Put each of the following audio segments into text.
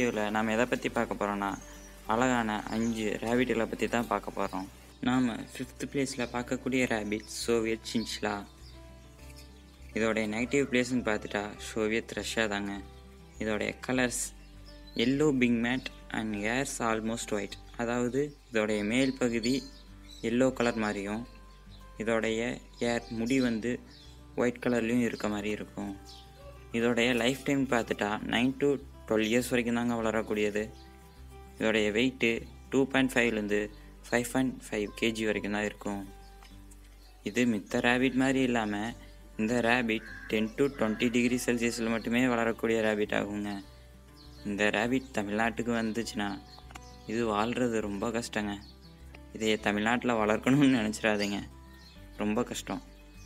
வீடியோவில் நாம் எதை பற்றி பார்க்க போகிறோன்னா அழகான அஞ்சு ரேபிட்டுகளை பற்றி தான் பார்க்க போகிறோம் நாம் ஃபிஃப்த் பிளேஸில் பார்க்கக்கூடிய ரேபிட் சோவியத் சின்ச்லா இதோடைய நெகட்டிவ் பிளேஸ்னு பார்த்துட்டா சோவியத் ரஷ்யா தாங்க இதோடைய கலர்ஸ் எல்லோ பிங் மேட் அண்ட் ஏர்ஸ் ஆல்மோஸ்ட் ஒயிட் அதாவது இதோடைய மேல் பகுதி எல்லோ கலர் மாதிரியும் இதோடைய ஏர் முடி வந்து ஒயிட் கலர்லேயும் இருக்க மாதிரி இருக்கும் இதோடைய லைஃப் டைம் பார்த்துட்டா நைன் டு டுவெல் இயர்ஸ் வரைக்கும் தாங்க வளரக்கூடியது இதோடைய வெயிட்டு டூ பாயிண்ட் ஃபைவ்லேருந்து ஃபைவ் பாயிண்ட் ஃபைவ் கேஜி வரைக்கும் தான் இருக்கும் இது மித்த ரேபிட் மாதிரி இல்லாமல் இந்த rabbit ten to twenty degree செல்சியஸில் மட்டுமே வளரக்கூடிய ரேபிட் ஆகுங்க இந்த ரேபிட் தமிழ்நாட்டுக்கு வந்துச்சுன்னா இது வாழ்கிறது ரொம்ப கஷ்டங்க இதை தமிழ்நாட்டில் வளர்க்கணும்னு நினச்சிடாதீங்க ரொம்ப கஷ்டம்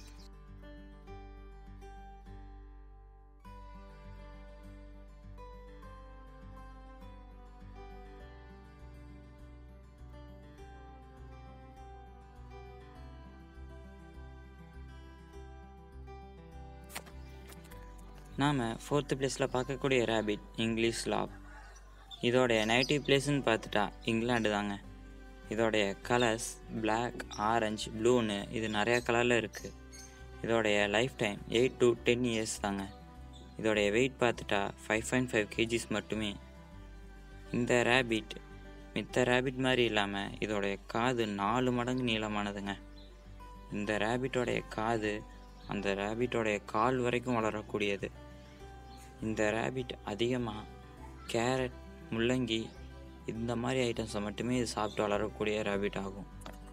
நாம் ஃபோர்த்து பிளேஸில் பார்க்கக்கூடிய ரேபிட் இங்கிலீஷ் லாப் இதோடைய நெகட்டிவ் பிளேஸ்னு பார்த்துட்டா இங்கிலாந்து தாங்க இதோடைய கலர்ஸ் பிளாக் ஆரஞ்சு ப்ளூன்னு இது நிறையா கலரில் இருக்குது இதோடைய life lifetime eight to ten years தாங்க இதோடைய வெயிட் பார்த்துட்டா ஃபைவ் பாயிண்ட் ஃபைவ் கேஜிஸ் மட்டுமே இந்த ரேபிட் மித்த ரேபிட் மாதிரி இல்லாமல் இதோடைய காது நாலு மடங்கு நீளமானதுங்க இந்த ரேபிட்டோடைய காது அந்த ரேபிட்டோடைய கால் வரைக்கும் வளரக்கூடியது இந்த ரேபிட் அதிகமாக கேரட் முள்ளங்கி இந்த மாதிரி ஐட்டம்ஸை மட்டுமே இது சாப்பிட்டு வளரக்கூடிய ரேபிட் ஆகும்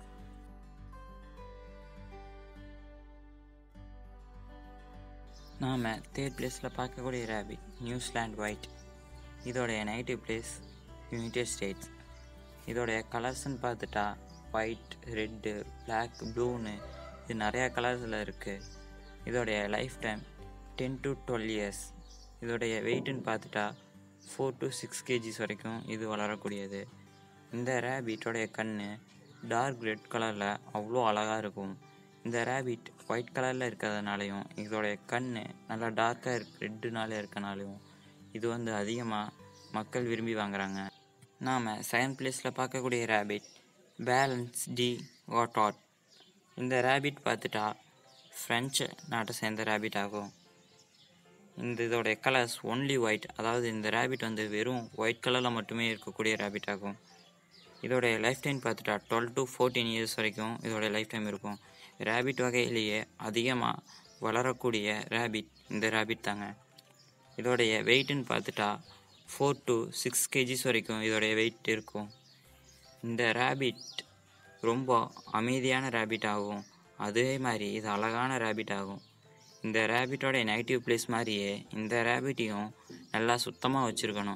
நாம் தேர்ட் பிளேஸில் பார்க்கக்கூடிய ரேபிட் நியூசிலாண்ட் ஒயிட் இதோடைய நெகட்டிவ் பிளேஸ் யுனைடெட் ஸ்டேட்ஸ் இதோடைய கலர்ஸ்ன்னு பார்த்துட்டா ஒயிட் ரெட்டு பிளாக் ப்ளூன்னு இது நிறையா கலர்ஸில் இருக்குது இதோடைய life time ten to twelve years இதோடைய வெயிட்டுன்னு பார்த்துட்டா ஃபோர் டு சிக்ஸ் கேஜிஸ் வரைக்கும் இது வளரக்கூடியது இந்த ரேபிட்டோடைய கண் டார்க் ரெட் கலரில் அவ்வளோ அழகாக இருக்கும் இந்த ரேபிட் ஒயிட் கலரில் இருக்கிறதுனாலையும் இதோடைய கண் நல்லா டார்க்காக இருக்கு ரெட்டுனால இருக்கனாலையும் இது வந்து அதிகமாக மக்கள் விரும்பி வாங்குறாங்க நாம் செகண்ட் பிளேஸில் பார்க்கக்கூடிய ரேபிட் பேலன்ஸ் டி வாட்டாட் இந்த ரேபிட் பார்த்துட்டா ஃப்ரெஞ்சு நாட்டை சேர்ந்த ரேபிட் ஆகும் இந்த இதோடைய கலர்ஸ் ஒன்லி ஒயிட் அதாவது இந்த ரேபிட் வந்து வெறும் ஒயிட் கலரில் மட்டுமே இருக்கக்கூடிய ரேபிட் ஆகும் இதோடைய லைஃப் டைம் பார்த்துட்டா டுவெல் டு ஃபோர்டீன் இயர்ஸ் வரைக்கும் இதோடைய லைஃப் டைம் இருக்கும் ரேபிட் வகையிலேயே அதிகமாக வளரக்கூடிய ரேபிட் இந்த ரேபிட் தாங்க இதோடைய வெயிட்டுன்னு பார்த்துட்டா ஃபோர் டு சிக்ஸ் கேஜிஸ் வரைக்கும் இதோடைய வெயிட் இருக்கும் இந்த ரேபிட் ரொம்ப அமைதியான ரேபிட் ஆகும் அதே மாதிரி இது அழகான ரேபிட் ஆகும் இந்த ரேபிட்டோட நெகட்டிவ் பிளேஸ் மாதிரியே இந்த ரேபிட்டையும் நல்லா சுத்தமாக வச்சுருக்கணும்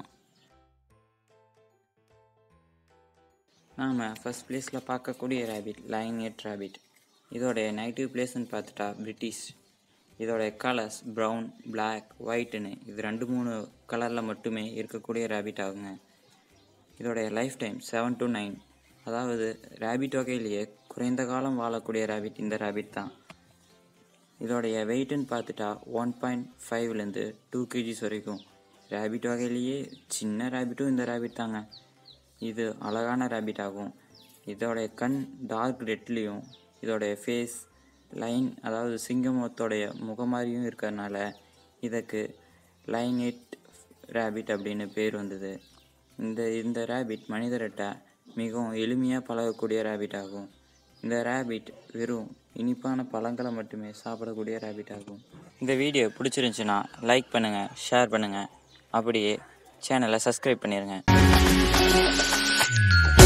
நாம் ஃபஸ்ட் பிளேஸில் பார்க்கக்கூடிய ரேபிட் லைன் எட் ரேபிட் இதோடைய நெகட்டிவ் பிளேஸ்ன்னு பார்த்துட்டா பிரிட்டிஷ் இதோடைய கலர்ஸ் ப்ரௌன் பிளாக் ஒயிட்டுன்னு இது ரெண்டு மூணு கலரில் மட்டுமே இருக்கக்கூடிய ரேபிட் ஆகுங்க இதோடைய life time seven to nine அதாவது ரேபிட் வகையிலேயே குறைந்த காலம் வாழக்கூடிய ரேபிட் இந்த ரேபிட் தான் இதோடைய வெயிட்டுன்னு பார்த்துட்டா ஒன் பாயிண்ட் ஃபைவ்லேருந்து டூ கேஜிஸ் வரைக்கும் ரேபிட் வகையிலேயே சின்ன ரேபிட்டும் இந்த ரேபிட் தாங்க இது அழகான ரேபிட் ஆகும் இதோடைய கண் டார்க் ரெட்லேயும் இதோடைய ஃபேஸ் லைன் அதாவது சிங்கமத்தோடைய முகம் மாதிரியும் இருக்கிறதுனால இதுக்கு லைன் எட் ரேபிட் அப்படின்னு பேர் வந்தது இந்த இந்த ரேபிட் மனிதர்கிட்ட மிகவும் எளிமையாக பழகக்கூடிய ரேபிட் ஆகும் இந்த ரேபிட் வெறும் இனிப்பான பழங்களை மட்டுமே சாப்பிடக்கூடிய ரேபிட் ஆகும் இந்த வீடியோ பிடிச்சிருந்துச்சுன்னா லைக் பண்ணுங்கள் ஷேர் பண்ணுங்கள் அப்படியே சேனலை சப்ஸ்கிரைப் பண்ணிடுங்க